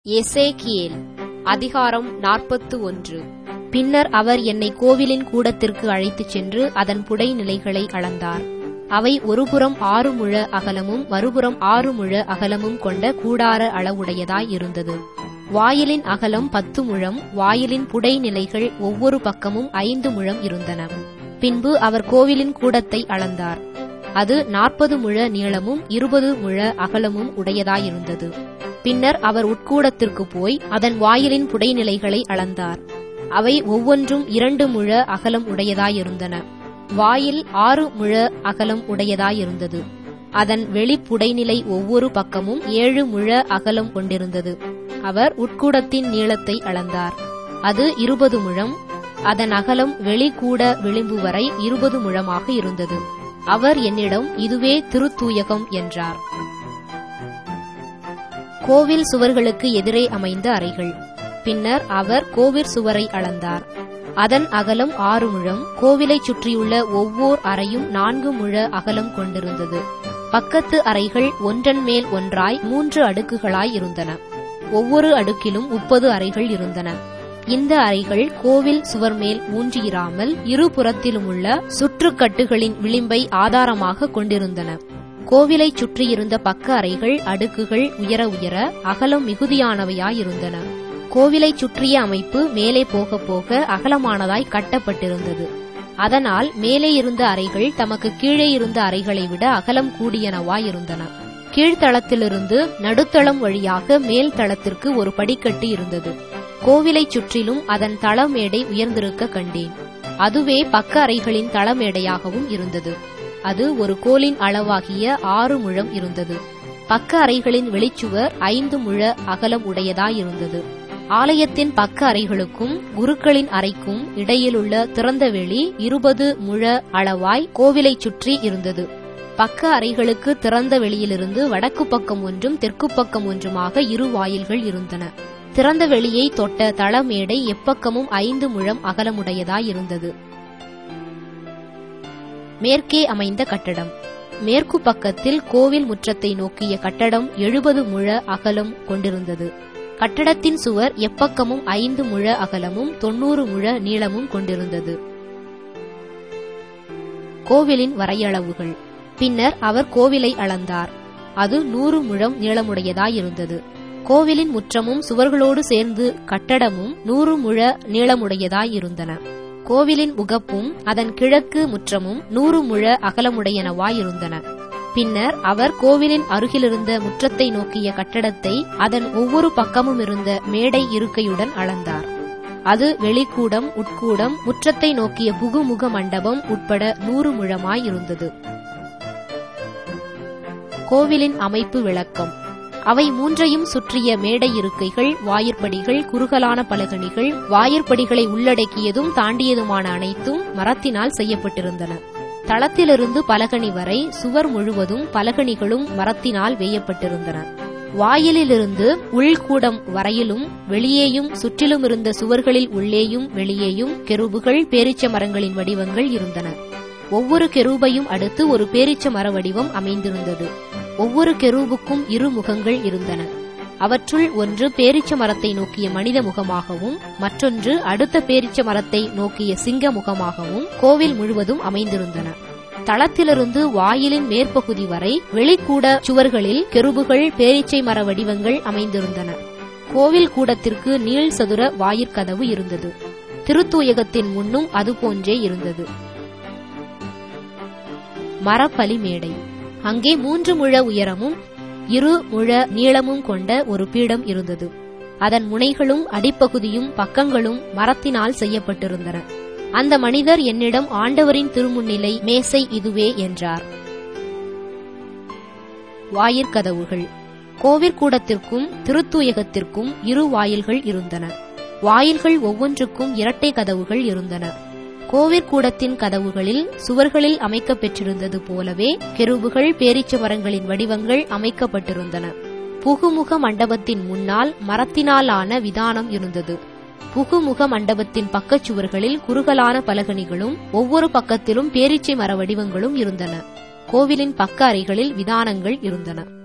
எசேக்கியேல் அதிகாரம் நாற்பத்து ஒன்று பின்னர் அவர் என்னை கோவிலின் கூடத்திற்கு அழைத்துச் சென்று அதன் புடைநிலைகளை அளந்தார் அவை ஒருபுறம் ஆறு முழ அகலமும் மறுபுறம் ஆறு முழ அகலமும் கொண்ட கூடார அளவுடையதாய் இருந்தது வாயிலின் அகலம் பத்து முழம் வாயிலின் புடைநிலைகள் ஒவ்வொரு பக்கமும் ஐந்து முழம் இருந்தன பின்பு அவர் கோவிலின் கூடத்தை அளந்தார் அது நாற்பது முழ நீளமும் இருபது முழ அகலமும் உடையதாயிருந்தது பின்னர் அவர் உட்கூடத்திற்கு போய் அதன் வாயிலின் புடைநிலைகளை அளந்தார் அவை ஒவ்வொன்றும் இரண்டு முழ அகலம் உடையதாயிருந்தன வாயில் ஆறு முழ அகலம் உடையதாயிருந்தது அதன் வெளிப்புடைநிலை ஒவ்வொரு பக்கமும் ஏழு முழ அகலம் கொண்டிருந்தது அவர் உட்கூடத்தின் நீளத்தை அளந்தார் அது இருபது முழம் அதன் அகலம் வெளிக்கூட விளிம்பு வரை இருபது முழமாக இருந்தது அவர் என்னிடம் இதுவே திருத்தூயகம் என்றார் கோவில் சுவர்களுக்கு எதிரே அமைந்த அறைகள் பின்னர் அவர் கோவிற் சுவரை அளந்தார் அதன் அகலம் ஆறு முழம் கோவிலைச் சுற்றியுள்ள ஒவ்வொர் அறையும் நான்கு முழ அகலம் கொண்டிருந்தது பக்கத்து அறைகள் ஒன்றன் மேல் ஒன்றாய் மூன்று அடுக்குகளாய் இருந்தன ஒவ்வொரு அடுக்கிலும் முப்பது அறைகள் இருந்தன இந்த அறைகள் கோவில் சுவர் மேல் ஊன்றியிராமல் இருபுறத்திலும் உள்ள சுற்றுக்கட்டுகளின் விளிம்பை ஆதாரமாக கொண்டிருந்தன கோவிலைச் சுற்றியிருந்த பக்க அறைகள் அடுக்குகள் உயர உயர அகலம் மிகுதியானவையாயிருந்தன கோவிலைச் சுற்றிய அமைப்பு மேலே போக போக அகலமானதாய் கட்டப்பட்டிருந்தது அதனால் மேலே இருந்த அறைகள் தமக்கு கீழே இருந்த அறைகளை விட அகலம் கூடியனவாயிருந்தன கீழ்த்தளத்திலிருந்து நடுத்தளம் வழியாக மேல் தளத்திற்கு ஒரு படிக்கட்டு இருந்தது கோவிலைச் சுற்றிலும் அதன் தளமேடை உயர்ந்திருக்க கண்டேன் அதுவே பக்க அறைகளின் தளமேடையாகவும் இருந்தது அது ஒரு கோலின் அளவாகிய ஆறு முழம் இருந்தது பக்க அறைகளின் வெளிச்சுவர் ஐந்து முழ அகலம் உடையதாயிருந்தது ஆலயத்தின் பக்க அறைகளுக்கும் குருக்களின் அறைக்கும் இடையிலுள்ள திறந்தவெளி இருபது முழ அளவாய் கோவிலைச் சுற்றி இருந்தது பக்க அறைகளுக்கு திறந்த வெளியிலிருந்து வடக்கு பக்கம் ஒன்றும் தெற்கு பக்கம் ஒன்றுமாக இரு வாயில்கள் இருந்தன திறந்த வெளியை தொட்ட தளமேடை எப்பக்கமும் ஐந்து முழம் அகலமுடையதாயிருந்தது மேற்கே அமைந்த கட்டடம் மேற்கு பக்கத்தில் கோவில் முற்றத்தை நோக்கிய கட்டடம் எழுபது முழ அகலம் கொண்டிருந்தது கட்டடத்தின் சுவர் எப்பக்கமும் ஐந்து முழ அகலமும் தொன்னூறு முழ நீளமும் கொண்டிருந்தது கோவிலின் வரையளவுகள் பின்னர் அவர் கோவிலை அளந்தார் அது நூறு முழம் நீளமுடையதாயிருந்தது கோவிலின் முற்றமும் சுவர்களோடு சேர்ந்து கட்டடமும் நூறு முழ நீளமுடையதாயிருந்தன கோவிலின் முகப்பும் அதன் கிழக்கு முற்றமும் நூறு முழ அகலமுடையனவாயிருந்தன பின்னர் அவர் கோவிலின் அருகிலிருந்த முற்றத்தை நோக்கிய கட்டடத்தை அதன் ஒவ்வொரு பக்கமும் இருந்த மேடை இருக்கையுடன் அளந்தார் அது வெளிக்கூடம் உட்கூடம் முற்றத்தை நோக்கிய புகுமுக மண்டபம் உட்பட நூறு முழமாயிருந்தது கோவிலின் அமைப்பு விளக்கம் அவை மூன்றையும் சுற்றிய மேடை இருக்கைகள் வாயிற்படிகள் குறுகலான பலகணிகள் வாயிற்படிகளை உள்ளடக்கியதும் தாண்டியதுமான அனைத்தும் மரத்தினால் செய்யப்பட்டிருந்தன தளத்திலிருந்து பலகணி வரை சுவர் முழுவதும் பலகணிகளும் மரத்தினால் வேயப்பட்டிருந்தன வாயிலிலிருந்து உள்கூடம் வரையிலும் வெளியேயும் சுற்றிலும் இருந்த சுவர்களில் உள்ளேயும் வெளியேயும் கெருபுகள் பேரிச்ச மரங்களின் வடிவங்கள் இருந்தன ஒவ்வொரு கெரூபையும் அடுத்து ஒரு பேரிச்ச மர வடிவம் அமைந்திருந்தது ஒவ்வொரு கெரூபுக்கும் இரு முகங்கள் இருந்தன அவற்றுள் ஒன்று பேரிச்ச மரத்தை நோக்கிய மனித முகமாகவும் மற்றொன்று அடுத்த பேரிச்ச மரத்தை நோக்கிய சிங்க முகமாகவும் கோவில் முழுவதும் அமைந்திருந்தன தளத்திலிருந்து வாயிலின் மேற்பகுதி வரை வெளிக்கூட சுவர்களில் கெருபுகள் பேரிச்சை மர வடிவங்கள் அமைந்திருந்தன கோவில் கூடத்திற்கு நீள் சதுர வாயிற்கதவு இருந்தது திருத்தூயகத்தின் முன்னும் அதுபோன்றே இருந்தது மரப்பலி மேடை அங்கே மூன்று முழ உயரமும் இரு முழ நீளமும் கொண்ட ஒரு பீடம் இருந்தது அதன் முனைகளும் அடிப்பகுதியும் பக்கங்களும் மரத்தினால் செய்யப்பட்டிருந்தன அந்த மனிதர் என்னிடம் ஆண்டவரின் திருமுன்னிலை மேசை இதுவே என்றார் வாயிற்கதவுகள் கோவிற்கூடத்திற்கும் திருத்தூயகத்திற்கும் இரு வாயில்கள் இருந்தன வாயில்கள் ஒவ்வொன்றுக்கும் இரட்டை கதவுகள் இருந்தன கோவிற்கூடத்தின் கதவுகளில் சுவர்களில் அமைக்கப்பெற்றிருந்தது போலவே கெருபுகள் பேரிச்ச மரங்களின் வடிவங்கள் அமைக்கப்பட்டிருந்தன புகுமுக மண்டபத்தின் முன்னால் மரத்தினாலான விதானம் இருந்தது புகுமுக மண்டபத்தின் பக்கச்சுவர்களில் குறுகலான பலகணிகளும் ஒவ்வொரு பக்கத்திலும் பேரிச்சை மர வடிவங்களும் இருந்தன கோவிலின் பக்க அறைகளில் விதானங்கள் இருந்தன